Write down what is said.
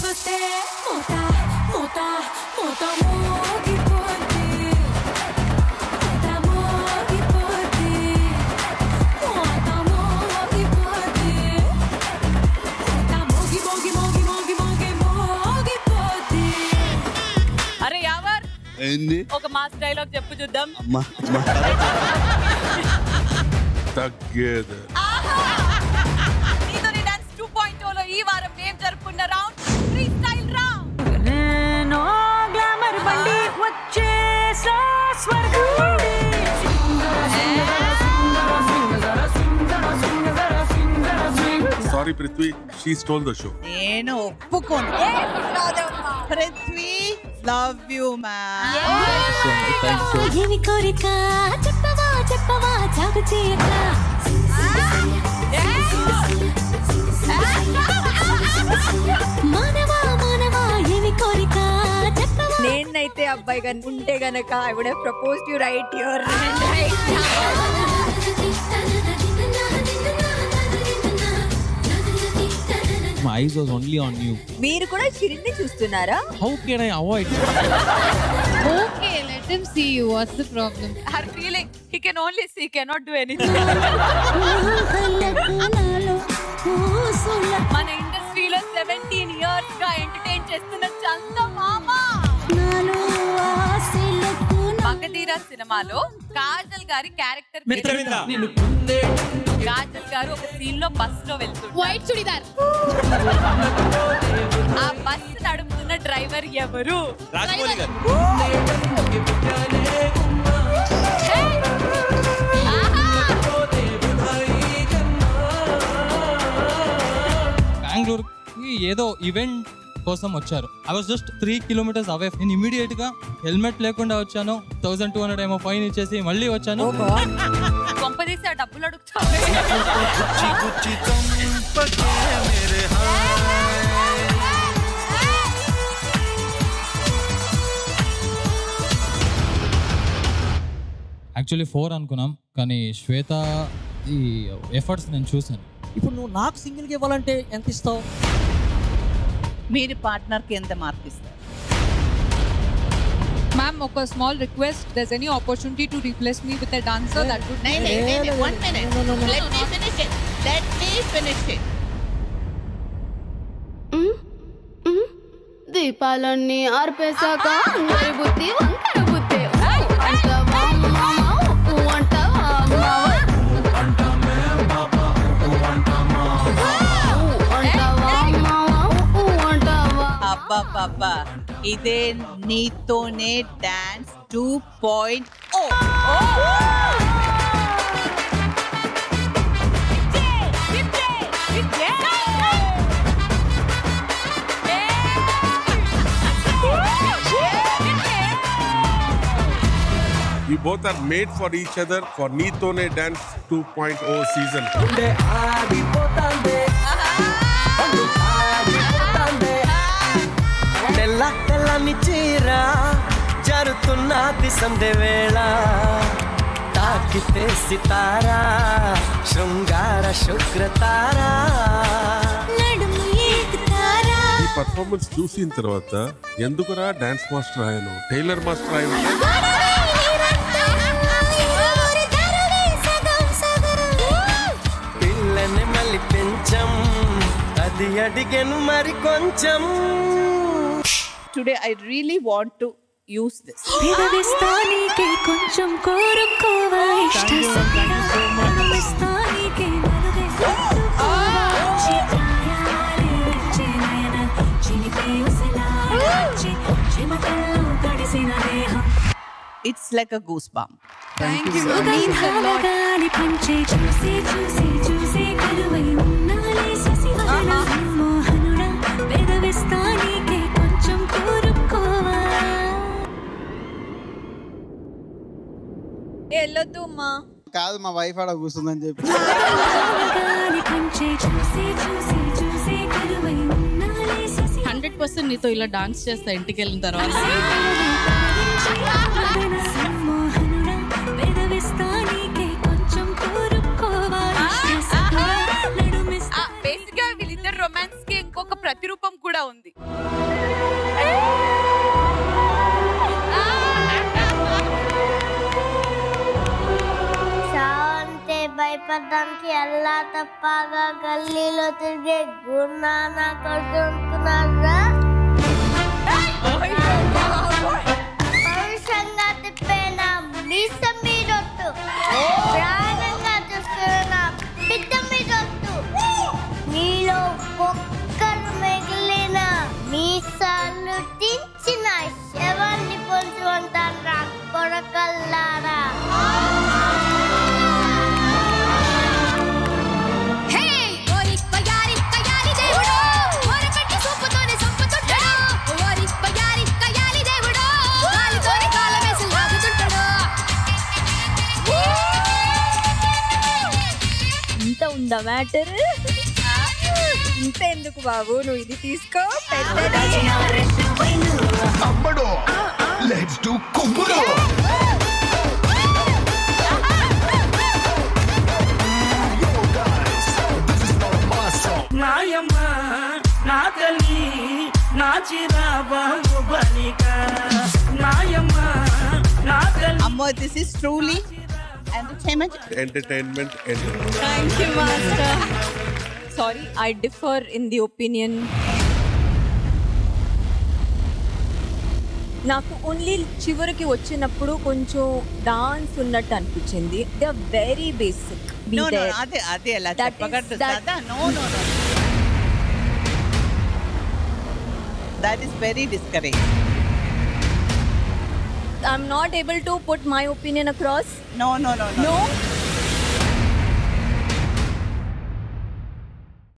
వస్తే మూత మూత మూత మోగిపోద్ది మూత మోగిపోద్ది మూత మోగిపోద్ది మూత మోగి మోగి మోగి మోగి మోగి మోగిపోద్ది అరే యావర్ ఏంది ఒక మాస్ డైలాగ్ చెప్పు చూద్దాం అమ్మా అమ్మా తగ్గేది నీతో డాన్స్ టూ పాయింట్ లో ఈ వారం మేము జరుపుకున్న రౌండ్ ఫ్రీ స్టైల్ రౌండ్ నేను గ్లామర్ బండి వచ్చేసా స్వర్గం నుండి. Sorry Prithvi she stole the show నేను ఒప్పుకోను పృథ్వీ లవ్ యూ మ్యామ్ ఏమి కోరిక చెప్పవా చెప్పవా జాగు చేయక మానవా మానవా ఏమి కోరిక చెప్పవా నేనైతే అబ్బాయి గన్ ఉంటే గనక I would have propose you right your My eyes was only on you. మీరు కూడా చిరిన్ని చూస్తున్నారా How can I avoid? Okay, let him see you. What's the problem? Her feeling he can only see cannot do anything నాలో ఊసుల మన ఇండస్ట్రీలో seventeen years గా entertain చేస్తున్న చందమామ నాలో ఆశలకు మగధీర సినిమాలో కాజల్ గారి క్యారెక్టర్ కాజల్ గారు ఒక సీన్ లో బస్ లో వెళ్తుంటారు White chudidar. ఆ బస్ నడుపుతున్న డ్రైవర్ ఎవరు రాజమౌళి గారు బెంగళూరుకి ఏదో ఈవెంట్ కోసం వచ్చారు I was just three kilometres away నేను ఇమీడియట్ గా హెల్మెట్ లేకుండా వచ్చాను థౌసండ్ టూ హండ్రెడ్ ఏమో ఫైన్ ఇచ్చేసి మళ్ళీ వచ్చాను కొంపదీసి ఆ డబ్బులు అడుగుతావు యాక్చువల్లీ ఫోర్ అనుకున్నాం కానీ శ్వేత ఈ ఎఫర్ట్స్ నేను చూశాను ఇప్పుడు నువ్వు నాకు సింగిల్కి ఇవ్వాలంటే ఎంత ఇస్తావు మీరు పార్ట్నర్కి ఎంత మార్క్ ఇస్తారు Ma'am, okay, small request. There's any opportunity to replace me with a dancer that would नहीं नहीं नहीं नहीं one minute let me finish it let me finish it దీపాలన్నీ ఆర్పేశాక అందరి బుద్ధి వంకర బుద్ధి అంటావా మావా? ఊ అంటావా మావా? ఊ అంటావా మావా? ఊ అంటావా అబ్బా ఇదే నీతోనే dance two point O you both are made for each other for నీతోనే dance two point O season తెల్ల తెల్లని చీర జరుతున్నది సంధ్య వేళ తాకితే సితారా శృంగార శుక్రతారా నడుము ఎక్కుతారా ఈ పర్ఫార్మెన్స్ చూసిన తర్వాత ఎందుకురా డాన్స్ మాస్టర్ ఆయను టైలర్ మాస్టర్ ఆయన పిల్లని మళ్ళీ పెంచం అది అడిగను మరి కొంచెం today I really want to use this పెదవిస్తానికే కొంచెం కోరుకోవా ఇష్ట పెదవిస్తానికే నలుగే కోరుకోవా చిత్రాయాలే వచ్చే నయన చిలిపే ఉసలాడే వచ్చే చెమటల్లో తడిసిన దేహం it's like a goose bomb Thank you. ma'am. Means a lot. గాలి పంచే చూసి చూసి చూసి కలువై ఉన్నాలే శశివదన మోహనుడా పెదవిస్తానికే కొంచెం కోరుకోవా వెళ్ళొద్దు అమ్మా కాదు మా వైఫ్ ఆడ కూర్చుందని చెప్పి గాలి పంచే చూసి చూసి చూసి కలువై ఉన్నాలే శశివదన హండ్రెడ్ పర్సెంట్ నీతో ఇలా డాన్స్ చేస్తా ఇంటికి వెళ్ళిన తర్వాత సమ్మోహనుడా పెదవిస్తానికే కొంచెం కోరుకోవా నడుమిస్తా బేసిక్ గా వీళ్ళిద్దరు రొమాన్స్ కి ఇంకొక ప్రతిరూపం కూడా కూడా ఉంది చావంటే భయపడడానికి అల్లా తప్పగా గల్లీలో తిరిగే గున్నాన కొడుకున్నారా పౌరుషంగా తిప్పేన మీస మీదొట్టు ప్రాణంగా చూస్తున్న బిడ్డ మీదొట్టు మీలో ఒక్కరు మిగిలిన మీసాలు దించిన శవాన్ని పొంచి ఉంటారా కొరకల్లారా ఇంత ఉందా మ్యాటర్ ఇంత ఎందుకు బాబు నువ్వు ఇది తీసుకో అమ్మడో లెట్స్ డు కుమ్ముడో నాయమ్మ నా తల్లి నా చిరాబాబు బలిక నాయమ్మ నా తల్లి అమ్మో this is truly entertainment entertainment thank you master sorry I differ in the opinion నాకు ఓన్లీ చివరికి వచ్చినప్పుడు కొంచెం డాన్స్ ఉన్నట్టు అనిపించింది they are very basic no no అదే అదే అలా చెప్పగట్టు దాదా no no no that is very discourage I'm not able to put my opinion across No, no, no, no. No?